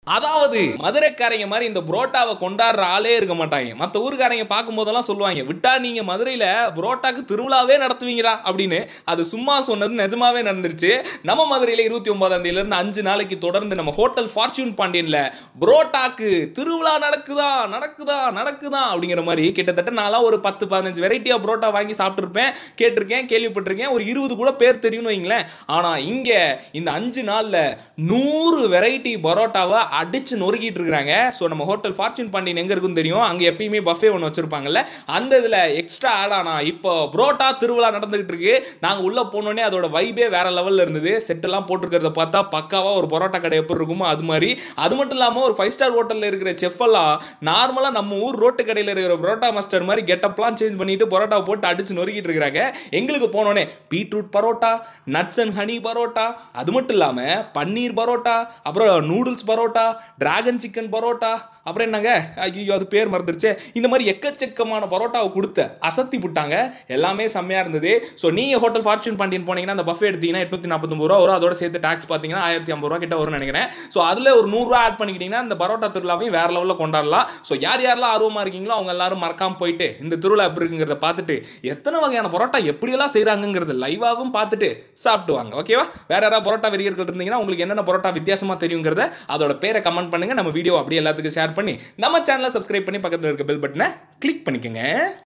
அதாவது மதுரைக்காரங்க மாதிரி இந்த புரோட்டாவை கொண்டாடுற ஆளே இருக்க மாட்டாங்க மற்ற ஊருக்காரங்க பார்க்கும்போதெல்லாம் சொல்லுவாங்க விட்டா நீங்க மதுரையில புரோட்டாக்கு திருவிழாவே நடத்துவீங்கடா அப்படின்னு அது சும்மா சொன்னது நிஜமாவே நடந்துருச்சு நம்ம மதுரையில இருபத்தி ஒன்பதாம் தேதியில இருந்து அஞ்சு நாளைக்கு தொடர்ந்து நம்ம ஹோட்டல் ஃபார்ச்சூன் பாண்டியன்ல புரோட்டாக்கு திருவிழா நடக்குதா நடக்குதா நடக்குதா அப்படிங்கிற மாதிரி கிட்டத்தட்ட நான்லாம் ஒரு பத்து பதினஞ்சு வெரைட்டியா புரோட்டா வாங்கி சாப்பிட்டுருப்பேன் கேட்டிருக்கேன் கேள்விப்பட்டிருக்கேன் ஒரு இருபது கூட பேர் தெரியும்னு வைங்களேன் ஆனா இங்க இந்த அஞ்சு நாள்ல நூறு வெரைட்டி பரோட்டாவை அடிச்சு நொறுக்கிட்டு இருக்காங்க ஸோ நம்ம ஹோட்டல் ஃபார்ச்சூன் பாண்டியன் எங்க இருக்குன்னு தெரியும் அங்க எப்பயுமே பஃபே ஒன்று வச்சிருப்பாங்கல்ல அந்த இதுல எக்ஸ்ட்ரா ஆட் ஆனா இப்போ புரோட்டா திருவிழா நடந்துகிட்டு இருக்கு நாங்க உள்ள போனோடனே அதோட வைபே வேற லெவல்ல இருந்தது செட்டெல்லாம் போட்டிருக்கிறத பார்த்தா பக்காவா ஒரு பரோட்டா கடை எப்படி இருக்குமோ அது மாதிரி அது மட்டும் இல்லாம ஒரு ஃபைவ் ஸ்டார் ஹோட்டல்ல இருக்கிற செஃப் எல்லாம் நார்மலா நம்ம ஊர் ரோட்டு கடையில் இருக்கிற பரோட்டா மாஸ்டர் மாதிரி கெட்டப்லாம் சேஞ்ச் பண்ணிட்டு பரோட்டா போட்டு அடிச்சு நொறுக்கிட்டு இருக்காங்க எங்களுக்கு போனோடனே beetroot parotta nuts and honey parotta அது மட்டும் இல்லாம பன்னீர் பரோட்டா அப்புறம் noodles parotta dragon chicken parotta அப்புறம் என்னங்க ஐயோ அது பேர் மறந்துருச்சு இந்த மாதிரி எக்கச்சக்கமான பரோட்டாவை கொடுத்து அசத்தி விட்டாங்க எல்லாமே செம்மையா இருந்தது ஸோ நீங்க ஹோட்டல் ஃபார்ச்சூன் பாண்டியன் போனீங்கன்னா அந்த பஃபே எடுத்தீங்கன்னா எட்நூத்தி நாற்பத்தொம்பது ரூபா வரும் அதோட சேர்த்து டாக்ஸ் பார்த்தீங்கன்னா ஆயிரத்தி ஐம்பது ரூபா கிட்ட வரும்னு நினைக்கிறேன் ஸோ அதில் ஒரு நூறுரூவா ஆட் பண்ணிக்கிட்டீங்கன்னா இந்த பரோட்டா திருவிழாவையும் வேற லெவலில் கொண்டாடலாம் ஸோ யார் யாரெல்லாம் ஆர்வமாக இருக்கீங்களோ அவங்க எல்லாரும் மறக்காம போயிட்டு இந்த திருவிழா எப்படி இருக்குங்கிறத பார்த்துட்டு எத்தனை வகையான பரோட்டா எப்படியெல்லாம் செய்கிறாங்கங்கிறத லைவாகவும் பார்த்துட்டு சாப்பிட்டு வாங்க ஓகேவா வேற யாராவது பரோட்டா வெறியர்கள் இருந்தீங்கன்னா உங்களுக்கு என்னென்ன பரோட்டா வித்தியாசமாக தெரியுங்கிறத அதோட பேரை கமெண்ட் பண்ணுங்க நம்ம வீடியோ அப்படியே எல்லாத்துக்கும் ஷேர் பண்ணி நம்ம சேனலை சப்ஸ்கிரைப் பண்ணி பக்கத்தில் இருக்க பெல் பட்டனை கிளிக் பண்ணிக்கோங்க